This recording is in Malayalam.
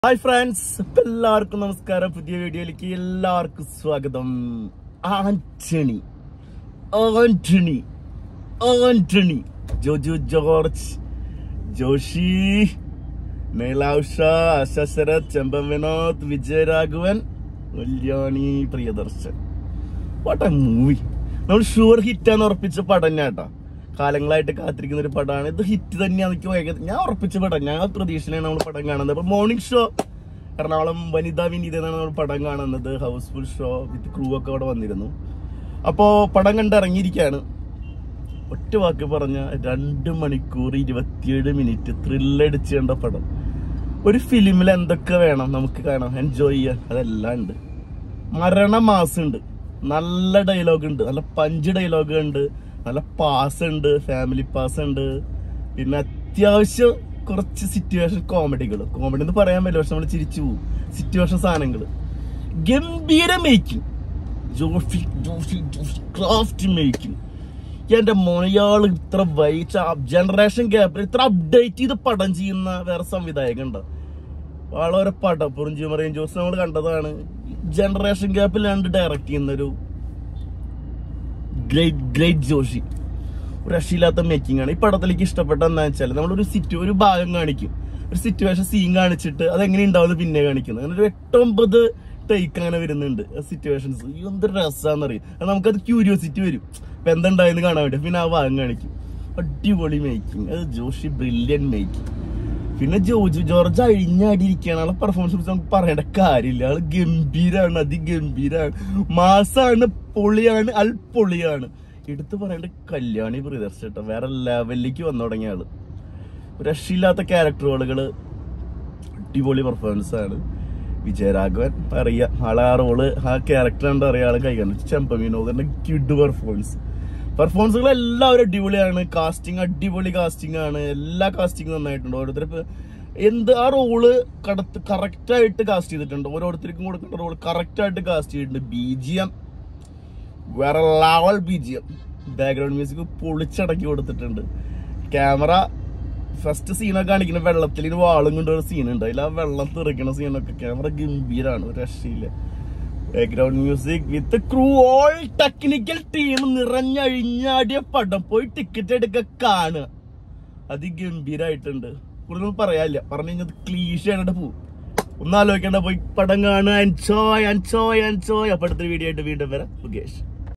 ഹായ് ഫ്രണ്ട്സ് എല്ലാവർക്കും നമസ്കാരം പുതിയ വീഡിയോയിലേക്ക് എല്ലാവർക്കും സ്വാഗതം ആന്റണി ആന്റണി ആന്റണി ജോജു ജോർജ് ജോഷി നീലാവുഷ Asha Sarath Chemban Vinod Vijayaraghavan Kalyani Priyadarshan what a movie നമ്മൾ ഷുവർ ഹിറ്റാന്ന് ഉറപ്പിച്ച പടം തന്നെയാട്ടാ കാലങ്ങളായിട്ട് കാത്തിരിക്കുന്ന ഒരു പടമാണ് ഇത് ഹിറ്റ് തന്നെയാണ് എനിക്ക് ഭയങ്കര ഞാൻ ഉറപ്പിച്ച പടം ഞാൻ പ്രതീക്ഷയിലാണ് നമ്മൾ പടം കാണുന്നത് അപ്പൊ മോർണിംഗ് ഷോ എറണാകുളം വനിതാ വിനീത എന്നാണ് നമ്മൾ പടം കാണുന്നത് ഹൗസ്ഫുൾ ഷോ വിത്ത് ക്രൂ ഒക്കെ അവിടെ വന്നിരുന്നു അപ്പോ പടം കണ്ട് ഇറങ്ങിയിരിക്കുകയാണ് ഒറ്റ വാക്ക് പറഞ്ഞ രണ്ട് മണിക്കൂർ ഇരുപത്തിയേഴ് മിനിറ്റ് ത്രില്ലടിച്ച് കണ്ട പടം ഒരു ഫിലിമിൽ എന്തൊക്കെ വേണം നമുക്ക് കാണാം എൻജോയ് ചെയ്യാൻ അതെല്ലാം ഉണ്ട് മരണമാസം ഉണ്ട് നല്ല ഡയലോഗ് ഉണ്ട് നല്ല പഞ്ച് ഡയലോഗ് ഉണ്ട് നല്ല പാസ് ഉണ്ട് ഫാമിലി പാസ് ഉണ്ട് പിന്നെ അത്യാവശ്യം കുറച്ച് സിറ്റുവേഷൻ കോമഡികൾ കോമഡി എന്ന് പറയാൻ പറ്റില്ല പക്ഷെ നമ്മൾ ചിരിച്ചു പോകും സിറ്റുവേഷൻ സാധനങ്ങൾ ഗംഭീര making Joffy Joffy Joffy craft making എന്റെ മോനയാൾ ഇത്ര വൈച്ച ജനറേഷൻ ഗ്യാപ്പിൽ ഇത്ര അപ്ഡേറ്റ് ചെയ്ത് പടം ചെയ്യുന്ന വേറെ സംവിധായകൻ ഉണ്ടോ വളരെ പടം പുറിഞ്ചി മറിയും ജോസ് നമ്മൾ കണ്ടതാണ് ജനറേഷൻ ഗ്യാപ്പിൽ രണ്ട് ഡയറക്ട് ചെയ്യുന്ന ഒരു ഗ്രേറ്റ് ഗ്രേറ്റ് ജോഷി ഒരു രക്ഷയില്ലാത്ത മേക്കിംഗ് ആണ് ഈ പടത്തിലേക്ക് ഇഷ്ടപ്പെട്ട എന്താ വെച്ചാൽ നമ്മളൊരു സിറ്റു ഒരു ഭാഗം കാണിക്കും ഒരു സിറ്റുവേഷൻ സീൻ കാണിച്ചിട്ട് അതെങ്ങനെ ഉണ്ടാവുന്നത് പിന്നെ കാണിക്കുന്നത് അങ്ങനെ ഒരു എട്ടൊമ്പത് ടേക്ക് അങ്ങനെ വരുന്നുണ്ട് സിറ്റുവേഷൻസ് എന്തൊരു രസമാണെന്നറിയും അത് നമുക്കത് ക്യൂരിയോസിറ്റി വരും ഇപ്പൊ എന്തുണ്ടായെന്ന് കാണാൻ വേണ്ടി പിന്നെ ആ ഭാഗം കാണിക്കും അടിപൊളി മേക്കിംഗ് അത് ജോഷി ബ്രില്യൻ മേക്കിംഗ് പിന്നെ ജോജു ജോർജ് അഴിഞ്ഞാടിയിരിക്കുകയാണ് ആളെ പെർഫോമൻസ് കുറിച്ച് നമുക്ക് പറയേണ്ട കാര്യമില്ല ആള് ഗംഭീരാണ് അതിഗംഭീരാണ് മാസാണ് പൊളിയാണ് അൽ പൊളിയാണ് എടുത്തു പറയേണ്ട കല്യാണി പ്രിയദർശട്ടോ വേറെ ലെവലിലേക്ക് വന്നു തുടങ്ങിയ ആള് ഒരു രക്ഷയില്ലാത്ത ക്യാരക്ടറുകള് അടിപൊളി പെർഫോമൻസ് ആണ് വിജയരാഘവൻ അറിയാം ആളെ ആ റോള് ആ ക്യാരക്ടർ കണ്ട് അറിയാം ആള് കൈകാര്യം ചെമ്പ വിനോദന്റെ കിഡ് പെർഫോമൻസ് പെർഫോമൻസുകൾ എല്ലാവരും അടിപൊളിയാണ് കാസ്റ്റിംഗ് അടിപൊളി കാസ്റ്റിംഗ് ആണ് എല്ലാ കാസ്റ്റിംഗ് നന്നായിട്ടുണ്ട് ഓരോരുത്തർ ഇപ്പൊ എന്ത് ആ റോള് കടത്ത് കറക്റ്റ് ആയിട്ട് കാസ്റ്റ് ചെയ്തിട്ടുണ്ട് ഓരോരുത്തർക്കും കൊടുക്കേണ്ട റോള് കറക്റ്റ് ആയിട്ട് കാസ്റ്റ് ചെയ്തിട്ടുണ്ട് ബി ജി എം വേറെ level B G M background music പൊളിച്ചടക്കി കൊടുത്തിട്ടുണ്ട് ക്യാമറ ഫസ്റ്റ് സീനൊക്കെ കാണിക്കുന്ന വെള്ളത്തിൽ ഒരു വാളും കൊണ്ട് ഒരു സീൻ ഉണ്ട് അതിൽ ആ വെള്ളം തെറിക്കുന്ന സീനൊക്കെ ക്യാമറ ഗംഭീരാണ് ഒരു രക്ഷയില്ല background music with crew all technical team നിറഞ്ഞഴിഞ്ഞാടിയ പടം പോയി ടിക്കറ്റ് എടുക്ക കാണുക അതിഗംഭീരായിട്ടുണ്ട് കൂടുതൽ പറയാനില്ല പറഞ്ഞു കഴിഞ്ഞാൽ ക്ലീഷ ആയിട്ട് പോവും ഒന്നും ആലോചിക്കേണ്ട പോയി പടം കാണുക എൻജോയ് എൻജോയ് എൻജോയ് അപ്പൊ അടുത്തൊരു വീഡിയോ ആയിട്ട് വീണ്ടും വരാം മുകേഷ്